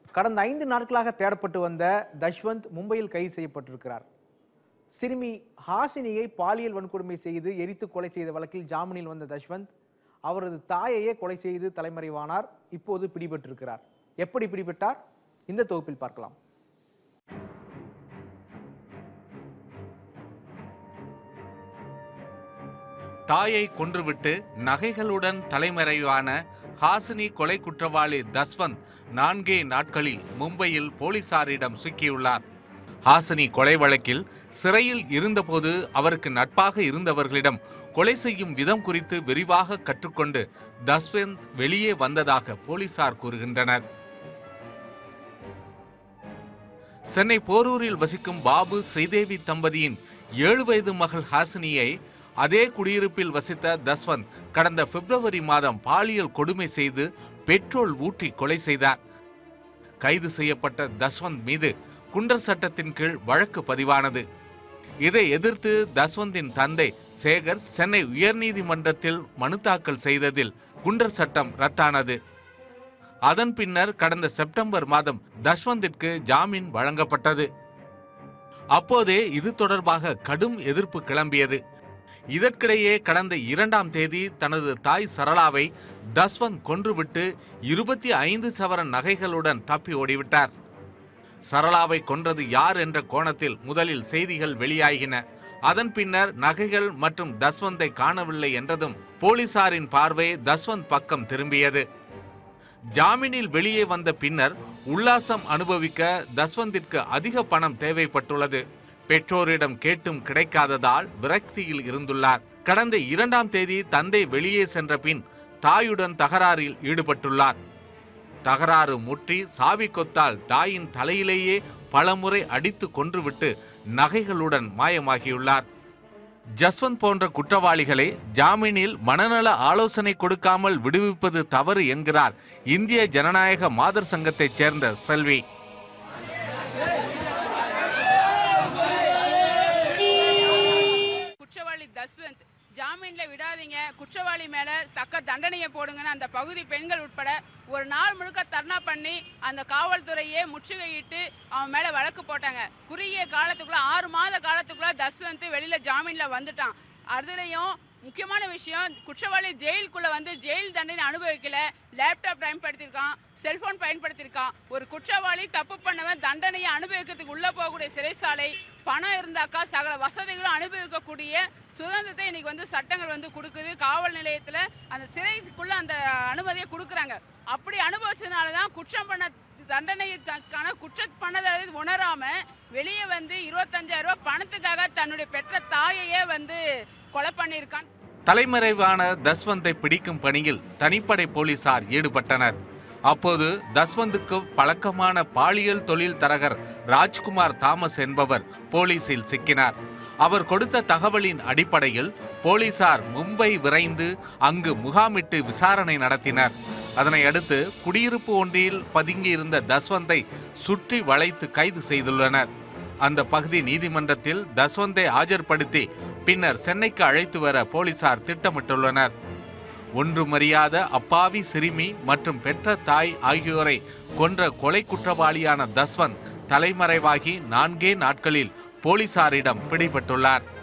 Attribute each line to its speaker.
Speaker 1: கடந்த ஐந்து நாட்களாக தேடப்பட்டு வந்த தஷ்வந்த் மும்பையில் கைது செய்யப்பட்டிருக்கிறார் சிறுமி ஹாசினியை பாலியல் வன்கொடுமை செய்து எரித்து கொலை செய்த வழக்கில் ஜாமீனில் வந்த தஷ்வந்த் அவரது தாயையே கொலை செய்து தலைமறைவானார் இப்போது பிடிபட்டிருக்கிறார் எப்படி பிடிபட்டார் இந்த தொகுப்பில் பார்க்கலாம்
Speaker 2: தாயை கொன்றுவிட்டு நகைகளுடன் தலைமறைவான ஹாசினி கொலை குற்றவாளி தஸ்வந்த் நான்கே நாட்களில் மும்பையில் போலீசாரிடம் சிக்கியுள்ளார் ஹாசினி கொலை வழக்கில் சிறையில் இருந்தபோது அவருக்கு நட்பாக இருந்தவர்களிடம் கொலை செய்யும் விதம் குறித்து விரிவாக கற்றுக்கொண்டு தஸ்வந்த் வெளியே வந்ததாக போலீசார் கூறுகின்றனர் சென்னை போரூரில் வசிக்கும் பாபு ஸ்ரீதேவி தம்பதியின் ஏழு வயது மகள் ஹாசினியை அதே குடியிருப்பில் வசித்த தஸ்வந்த் கடந்த பிப்ரவரி மாதம் பாலியல் கொடுமை செய்து பெட்ரோல் ஊற்றி கொலை செய்தார் கைது செய்யப்பட்ட தஸ்வந்த் மீது குண்டர் சட்டத்தின் கீழ் வழக்கு பதிவானது இதை எதிர்த்து தஸ்வந்தின் தந்தை சேகர் சென்னை உயர்நீதிமன்றத்தில் மனு தாக்கல் செய்ததில் குண்டர் சட்டம் ரத்தானது அதன் பின்னர் கடந்த செப்டம்பர் மாதம் தஷ்வந்திற்கு ஜாமீன் வழங்கப்பட்டது அப்போதே இது தொடர்பாக கடும் எதிர்ப்பு கிளம்பியது இதற்கிடையே கடந்த இரண்டாம் தேதி தனது தாய் சரளாவை தஸ்வந்த் கொன்றுவிட்டு இருபத்தி ஐந்து சவரன் நகைகளுடன் தப்பி ஓடிவிட்டார் சரளாவை கொன்றது யார் என்ற கோணத்தில் முதலில் செய்திகள் வெளியாகின அதன் பின்னர் நகைகள் மற்றும் தஸ்வந்தை காணவில்லை என்றதும் போலீசாரின் பார்வை தஸ்வந்த் பக்கம் திரும்பியது ஜாமீனில் வெளியே வந்த பின்னர் உல்லாசம் அனுபவிக்க தஸ்வந்திற்கு அதிக பணம் தேவைப்பட்டுள்ளது பெற்றோரிடம் கேட்டும் கிடைக்காததால் விரக்தியில் இருந்துள்ளார் கடந்த இரண்டாம் தேதி தந்தை வெளியே சென்ற பின் தாயுடன் தகராறில் ஈடுபட்டுள்ளார் தகராறு முற்றி சாவி கொத்தால் தாயின் தலையிலேயே பலமுறை அடித்து கொன்றுவிட்டு நகைகளுடன் மாயமாகியுள்ளார் ஜஸ்வந்த் போன்ற குற்றவாளிகளை ஜாமீனில் மனநல ஆலோசனை கொடுக்காமல் விடுவிப்பது தவறு என்கிறார் இந்திய ஜனநாயக மாதர் சங்கத்தைச் சேர்ந்த செல்வி
Speaker 3: குற்றவாளி தஸ்வந்த் ஜாமீன்ல விடாதீங்க குற்றவாளி மேல தக்க தண்டனையை போடுங்கன்னு அந்த பகுதி பெண்கள் உட்பட ஒரு நாள் முழுக்க தர்ணா பண்ணி அந்த காவல்துறையே முற்றுகையிட்டு அவன் மேல வழக்கு போட்டாங்க குறுகிய காலத்துக்குள்ள ஆறு மாத காலத்துக்குள்ள தஸ்வந்த் வெளியில ஜாமீன்ல வந்துட்டான் அதுலயும் முக்கியமான விஷயம் குற்றவாளி ஜெயிலுக்குள்ள வந்து ஜெயில் தண்டனை அனுபவிக்கல லேப்டாப் பயன்படுத்தியிருக்கான் செல்போன் பயன்படுத்தியிருக்கான் ஒரு குற்றவாளி தப்பு பண்ணவன் தண்டனையை அனுபவிக்கிறதுக்கு உள்ள போகக்கூடிய சிறைசாலை பணம் இருந்தாக்கா சகல வசதிகளும் அனுபவிக்கக்கூடிய சுதந்திரத்தை இன்னைக்கு வந்து சட்டங்கள் வந்து கொடுக்குது காவல் நிலையத்துல அந்த சிறைக்குள்ள அந்த அனுமதியை கொடுக்குறாங்க அப்படி அனுபவிச்சதுனால தான் குற்றம் பண்ண தண்டனைக்கான குற்றம் பண்ணதை உணராம வெளியே வந்து இருபத்தஞ்சாயிரம் ரூபாய் பணத்துக்காக தன்னுடைய பெற்ற தாயையே வந்து கொலை பண்ணியிருக்கான்
Speaker 2: தலைமறைவான தஸ்வந்தை பிடிக்கும் பணியில் தனிப்படை போலீசார் ஈடுபட்டனர் அப்போது தஸ்வந்துக்கு பழக்கமான பாலியல் தொழில் தரகர் ராஜ்குமார் தாமஸ் என்பவர் போலீசில் சிக்கினார் அவர் கொடுத்த தகவலின் அடிப்படையில் போலீசார் மும்பை விரைந்து அங்கு முகாமிட்டு விசாரணை நடத்தினர் அதனை அடுத்து குடியிருப்பு ஒன்றில் பதுங்கியிருந்த தஸ்வந்தை சுற்றி வளைத்து கைது செய்துள்ளனர் அந்த பகுதி நீதிமன்றத்தில் தஸ்வந்தை ஆஜர்படுத்தி பின்னர் சென்னைக்கு அழைத்து வர போலீசார் திட்டமிட்டுள்ளனர் ஒன்றுமறியாத அப்பாவி சிறுமி மற்றும் பெற்ற தாய் ஆகியோரை கொன்ற கொலை குற்றவாளியான தஸ்வந்த் தலைமறைவாகி நான்கே நாட்களில் போலீசாரிடம் பிடிபட்டுள்ளார்